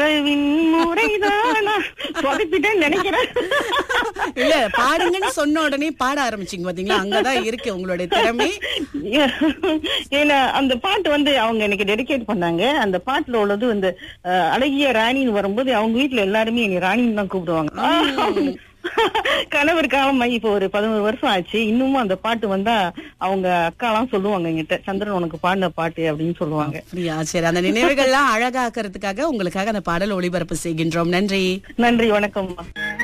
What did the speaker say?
உறவின் முறைதானா சொதப்பிட்டேன்னு நினைக்கிறேன் இல்ல பாடுங்கன்னு சொன்ன உடனே பாட ஆரம்பிச்சீங்க பாத்தீங்களா அங்கதான் இருக்கு உங்களுடைய திறமை ஏன்னா அந்த பாட்டு வந்து அவங்க எனக்கு டெடிகேட் பண்ணாங்க அந்த பாட்டுல உள்ளது வந்து அஹ், அழகிய ராணின்னு வரும்போது அவங்க வீட்ல எல்லாருமே என்னை ராணின்னு தான் கூப்பிடுவாங்க கணவர் காலமாயி இப்போ ஒரு பதினோரு வருஷம் ஆச்சு இன்னமும் அந்த பாட்டு வந்தா அவங்க அக்காலாம் சொல்லுவாங்க என்கிட்ட சந்திரன் உனக்கு பாடின பாட்டு அப்படின்னு சொல்லுவாங்க அப்படியா சரி அந்த நினைவுகள்லாம் அழகாக்குறதுக்காக உங்களுக்காக அந்த பாடல் ஒளிபரப்பு செய்கின்றோம் நன்றி நன்றி வணக்கம்